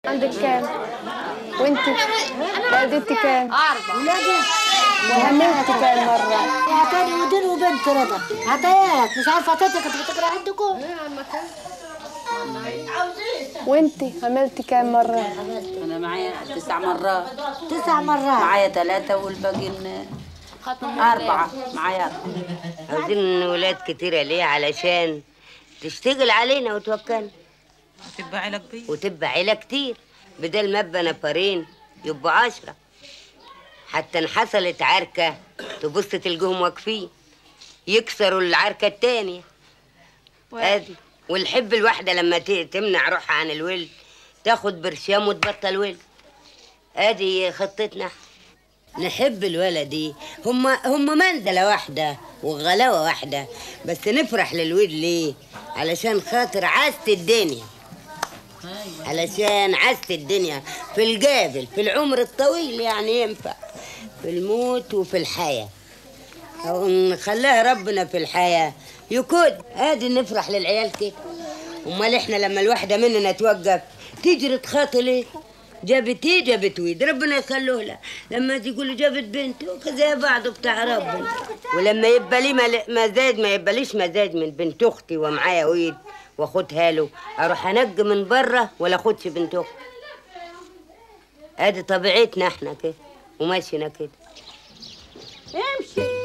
عندك كام وانت والدتي كام ولادي وهملتي كام مره اعطاني ودين وبنت رضا عطيات مش عارفه عطيتك كنت بتقرا عندكم وانت هملتي كام مره انا معايا تسع مرات تسع مرات معايا ثلاثة والباقي أربعة معايا أربعة عاوزين ولاد كتيرة ليه علشان تشتغل علينا وتوكلنا تبقى عيلة كبيرة وتبقى عيلة كتير بدل ما ابقى نفرين يبقوا عشرة حتى ان حصلت عركة تبص تلقوهم واقفين يكسروا العركة التانية ادي والحب الواحدة لما ت- تمنع روحها عن الولد تاخد برشام وتبطل ولد ادي خطتنا نحب الولد هم هم منزلة واحدة وغلاوة واحدة بس نفرح للولد ليه علشان خاطر عاسة الدنيا علشان عاسة الدنيا في القابل في العمر الطويل يعني ينفع في الموت وفي الحياة أو نخليها ربنا في الحياة يكون ادي نفرح للعيال كده امال احنا لما الواحدة مننا توقف تجري تخاطر ليه جابت ايه جابت ويد ربنا يخلوه لها لما تقول جابت بنت وكذا بعض بتاع ربنا ولما يبقى لي مل- مزاج ما يبقى ليش مزاج من بنت اختي ومعايا ويد واخدها له اروح انق من بره ولا اخدش بنت اختي ادي طبيعتنا احنا كده وماشينا كده امشي